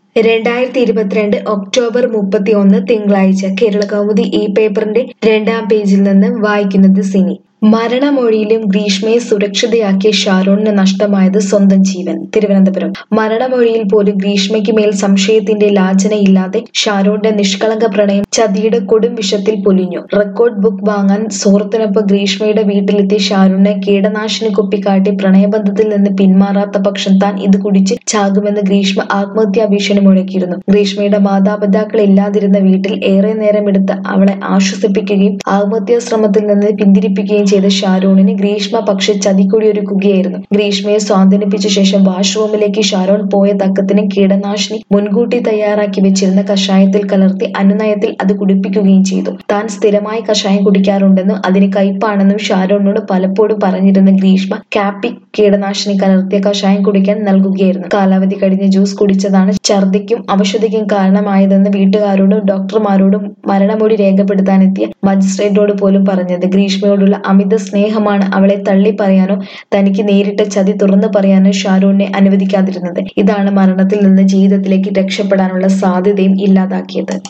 രണ്ടായിരത്തി ഇരുപത്തിരണ്ട് ഒക്ടോബർ മുപ്പത്തി ഒന്ന് തിങ്കളാഴ്ച കേരളകൗമുദി ഈ പേപ്പറിന്റെ രണ്ടാം പേജിൽ നിന്ന് വായിക്കുന്നത് സിനി മരണമൊഴിയിലും ഗ്രീഷ്മയെ സുരക്ഷിതയാക്കിയ ഷാരോണിന് നഷ്ടമായത് സ്വന്തം ജീവൻ തിരുവനന്തപുരം മരണമൊഴിയിൽ പോലും ഗ്രീഷ്മയ്ക്ക് മേൽ സംശയത്തിന്റെ ലാഞ്ചനയില്ലാതെ ഷാരോണിന്റെ നിഷ്കളങ്ക പ്രണയം ചതിയുടെ കൊടും വിഷത്തിൽ പൊലിഞ്ഞു റെക്കോർഡ് ബുക്ക് വാങ്ങാൻ സുഹൃത്തിനൊപ്പം ഗ്രീഷ്മയുടെ വീട്ടിലെത്തിയ ഷാരോണിനെ കീടനാശിനി കുപ്പിക്കാട്ടി പ്രണയബന്ധത്തിൽ നിന്ന് പിന്മാറാത്ത പക്ഷം താൻ ഇത് കുടിച്ച് ചാകുമെന്ന് ഗ്രീഷ്മ ആത്മഹത്യാ ഭീഷണി മുഴക്കിയിരുന്നു ഗ്രീഷ്മയുടെ മാതാപിതാക്കൾ ഇല്ലാതിരുന്ന വീട്ടിൽ ഏറെ നേരം എടുത്ത് അവളെ ആശ്വസിപ്പിക്കുകയും ആത്മഹത്യാ ശ്രമത്തിൽ നിന്ന് പിന്തിരിപ്പിക്കുകയും ചെയ്ത ഷാരോണിന് ഗ്രീഷ്മ പക്ഷെ ചതിക്കുടിയൊരുക്കുകയായിരുന്നു ഗ്രീഷ്മയെ സ്വാധീനിപ്പിച്ച ശേഷം വാഷ്റൂമിലേക്ക് ഷാരോൺ പോയ തക്കത്തിന് കീടനാശിനി മുൻകൂട്ടി തയ്യാറാക്കി വെച്ചിരുന്ന കഷായത്തിൽ കലർത്തി അനുനയത്തിൽ അത് കുടിപ്പിക്കുകയും ചെയ്തു താൻ സ്ഥിരമായി കഷായം കുടിക്കാറുണ്ടെന്നും അതിന് കയ്പാണെന്നും ഷാരോണിനോട് പലപ്പോഴും പറഞ്ഞിരുന്ന ഗ്രീഷ്മ കാപ്പി കീടനാശിനി കലർത്തിയ കഷായം കുടിക്കാൻ നൽകുകയായിരുന്നു കാലാവധി കഴിഞ്ഞ ജ്യൂസ് കുടിച്ചതാണ് ഛർദിക്കും അവശതയ്ക്കും കാരണമായതെന്ന് വീട്ടുകാരോടും ഡോക്ടർമാരോടും മരണമൊഴി രേഖപ്പെടുത്താനെത്തിയ മജിസ്ട്രേറ്റോട് പോലും പറഞ്ഞത് ഗ്രീഷ്മയോടുള്ള അമിത സ്നേഹമാണ് അവളെ തള്ളി പറയാനോ തനിക്ക് നേരിട്ട ചതി തുറന്നു പറയാനോ ഷാരൂണിനെ അനുവദിക്കാതിരുന്നത് ഇതാണ് മരണത്തിൽ നിന്ന് ജീവിതത്തിലേക്ക് രക്ഷപ്പെടാനുള്ള സാധ്യതയും ഇല്ലാതാക്കിയത്